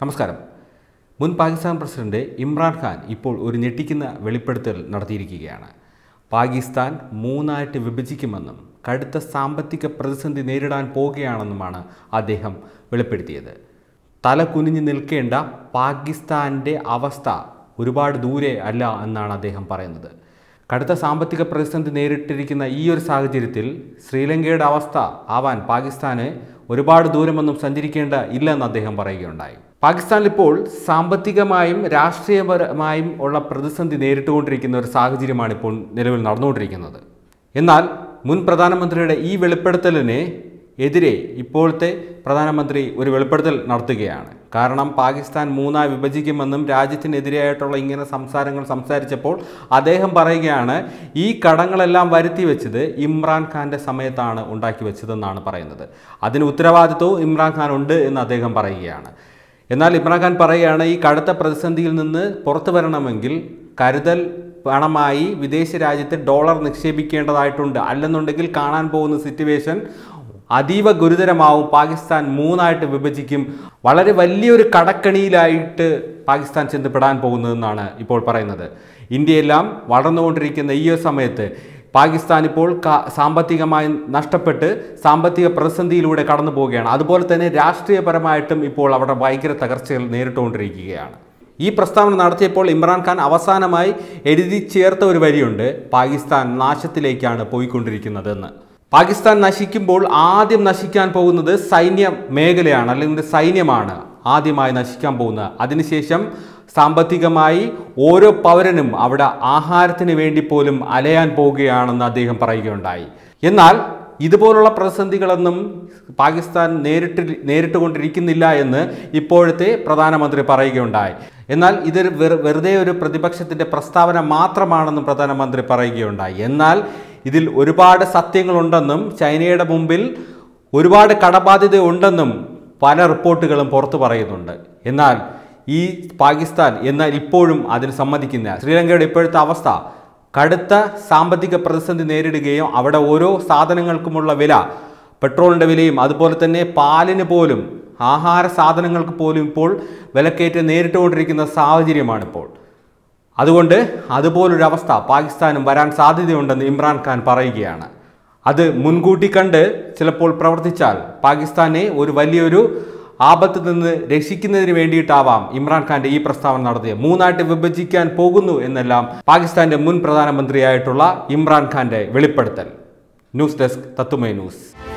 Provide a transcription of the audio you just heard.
നമസ്കാരം മുൻ പാകിസ്ഥാൻ പ്രസിഡന്റ് ഇമ്രാൻഖാൻ ഇപ്പോൾ ഒരു ഞെട്ടിക്കുന്ന വെളിപ്പെടുത്തൽ നടത്തിയിരിക്കുകയാണ് പാകിസ്ഥാൻ മൂന്നായിട്ട് വിഭജിക്കുമെന്നും കടുത്ത സാമ്പത്തിക പ്രതിസന്ധി നേരിടാൻ പോകുകയാണെന്നുമാണ് അദ്ദേഹം വെളിപ്പെടുത്തിയത് തല കുനിഞ്ഞു നിൽക്കേണ്ട പാകിസ്ഥാൻ്റെ അവസ്ഥ ഒരുപാട് ദൂരെ അല്ല എന്നാണ് അദ്ദേഹം പറയുന്നത് കടുത്ത സാമ്പത്തിക പ്രതിസന്ധി നേരിട്ടിരിക്കുന്ന ഈ ഒരു സാഹചര്യത്തിൽ ശ്രീലങ്കയുടെ അവസ്ഥ ആവാൻ പാകിസ്ഥാന് ഒരുപാട് ദൂരമൊന്നും സഞ്ചരിക്കേണ്ട ഇല്ലെന്ന് അദ്ദേഹം പറയുകയുണ്ടായി പാകിസ്ഥാനിൽ ഇപ്പോൾ സാമ്പത്തികമായും രാഷ്ട്രീയപരമായും ഉള്ള പ്രതിസന്ധി നേരിട്ടുകൊണ്ടിരിക്കുന്ന ഒരു സാഹചര്യമാണ് ഇപ്പോൾ നിലവിൽ നടന്നുകൊണ്ടിരിക്കുന്നത് എന്നാൽ മുൻ പ്രധാനമന്ത്രിയുടെ ഈ വെളിപ്പെടുത്തലിന് എതിരെ ഇപ്പോഴത്തെ പ്രധാനമന്ത്രി ഒരു വെളിപ്പെടുത്തൽ നടത്തുകയാണ് കാരണം പാകിസ്ഥാൻ മൂന്നായി വിഭജിക്കുമെന്നും രാജ്യത്തിനെതിരെയായിട്ടുള്ള ഇങ്ങനെ സംസാരങ്ങൾ സംസാരിച്ചപ്പോൾ അദ്ദേഹം പറയുകയാണ് ഈ കടങ്ങളെല്ലാം വരുത്തി വെച്ചത് ഇമ്രാൻഖാൻ്റെ സമയത്താണ് ഉണ്ടാക്കി വെച്ചതെന്നാണ് പറയുന്നത് അതിന് ഉത്തരവാദിത്വവും ഇമ്രാൻഖാൻ ഉണ്ട് എന്ന് അദ്ദേഹം പറയുകയാണ് എന്നാൽ ഇമ്രാൻഖാൻ പറയുകയാണ് ഈ കടുത്ത പ്രതിസന്ധിയിൽ നിന്ന് പുറത്തു വരണമെങ്കിൽ കരുതൽ പണമായി വിദേശ രാജ്യത്ത് ഡോളർ നിക്ഷേപിക്കേണ്ടതായിട്ടുണ്ട് അല്ലെന്നുണ്ടെങ്കിൽ കാണാൻ പോകുന്ന സിറ്റുവേഷൻ അതീവ ഗുരുതരമാവും പാകിസ്ഥാൻ മൂന്നായിട്ട് വിഭജിക്കും വളരെ വലിയൊരു കടക്കണിയിലായിട്ട് പാകിസ്ഥാൻ ചെന്നപ്പെടാൻ പോകുന്നതെന്നാണ് ഇപ്പോൾ പറയുന്നത് ഇന്ത്യയെല്ലാം വളർന്നുകൊണ്ടിരിക്കുന്ന ഈ ഒരു സമയത്ത് പാകിസ്ഥാൻ ഇപ്പോൾ ക- സാമ്പത്തികമായി നഷ്ടപ്പെട്ട് സാമ്പത്തിക പ്രതിസന്ധിയിലൂടെ കടന്നു പോവുകയാണ് അതുപോലെ തന്നെ രാഷ്ട്രീയപരമായിട്ടും ഇപ്പോൾ അവിടെ ഭയങ്കര തകർച്ചകൾ നേരിട്ടുകൊണ്ടിരിക്കുകയാണ് ഈ പ്രസ്താവന നടത്തിയപ്പോൾ ഇമ്രാൻഖാൻ അവസാനമായി എഴുതി ചേർത്ത ഒരു വരിയുണ്ട് പാകിസ്ഥാൻ നാശത്തിലേക്കാണ് പോയിക്കൊണ്ടിരിക്കുന്നതെന്ന് പാകിസ്ഥാൻ നശിക്കുമ്പോൾ ആദ്യം നശിക്കാൻ പോകുന്നത് സൈന്യ മേഖലയാണ് അല്ലെങ്കിൽ സൈന്യമാണ് ആദ്യമായി നശിക്കാൻ പോകുന്നത് അതിനുശേഷം സാമ്പത്തികമായി ഓരോ പൗരനും അവിടെ ആഹാരത്തിന് വേണ്ടി പോലും അലയാൻ പോവുകയാണെന്ന് അദ്ദേഹം പറയുകയുണ്ടായി എന്നാൽ ഇതുപോലുള്ള പ്രതിസന്ധികളൊന്നും പാകിസ്ഥാൻ നേരിട്ട് നേരിട്ട് കൊണ്ടിരിക്കുന്നില്ല എന്ന് ഇപ്പോഴത്തെ പ്രധാനമന്ത്രി പറയുകയുണ്ടായി എന്നാൽ ഇതൊരു വെറു- വെറുതെ ഒരു പ്രതിപക്ഷത്തിന്റെ പ്രസ്താവന മാത്രമാണെന്ന് പ്രധാനമന്ത്രി പറയുകയുണ്ടായി എന്നാൽ ഇതിൽ ഒരുപാട് സത്യങ്ങളുണ്ടെന്നും ചൈനയുടെ മുമ്പിൽ ഒരുപാട് കടബാധ്യത ഉണ്ടെന്നും പല റിപ്പോർട്ടുകളും പുറത്തു പറയുന്നുണ്ട് എന്നാൽ ഈ പാകിസ്ഥാൻ എന്നാൽ ഇപ്പോഴും അതിന് സമ്മതിക്കുന്ന ശ്രീലങ്കയുടെ ഇപ്പോഴത്തെ അവസ്ഥ കടുത്ത സാമ്പത്തിക പ്രതിസന്ധി നേരിടുകയും അവിടെ ഓരോ സാധനങ്ങൾക്കുമുള്ള വില പെട്രോളിൻ്റെ വിലയും അതുപോലെ തന്നെ പാലിന് പോലും ആഹാര സാധനങ്ങൾക്ക് പോലും ഇപ്പോൾ വിലക്കയറ്റം നേരിട്ടുകൊണ്ടിരിക്കുന്ന സാഹചര്യമാണിപ്പോൾ അതുകൊണ്ട് അതുപോലൊരു അവസ്ഥ പാകിസ്ഥാനും വരാൻ സാധ്യതയുണ്ടെന്ന് ഇമ്രാൻഖാൻ പറയുകയാണ് അത് മുൻകൂട്ടി കണ്ട് ചിലപ്പോൾ പ്രവർത്തിച്ചാൽ പാകിസ്ഥാനെ ഒരു വലിയൊരു ആപത്ത് നിന്ന് രക്ഷിക്കുന്നതിന് വേണ്ടിയിട്ടാവാം ഇമ്രാൻഖാന്റെ ഈ പ്രസ്താവന നടത്തിയത് മൂന്നായിട്ട് വിഭജിക്കാൻ പോകുന്നു എന്നെല്ലാം പാകിസ്ഥാന്റെ മുൻ പ്രധാനമന്ത്രിയായിട്ടുള്ള ഇമ്രാൻഖാന്റെ വെളിപ്പെടുത്തൽ ന്യൂസ് ഡെസ്ക് തത്തുമൈ ന്യൂസ്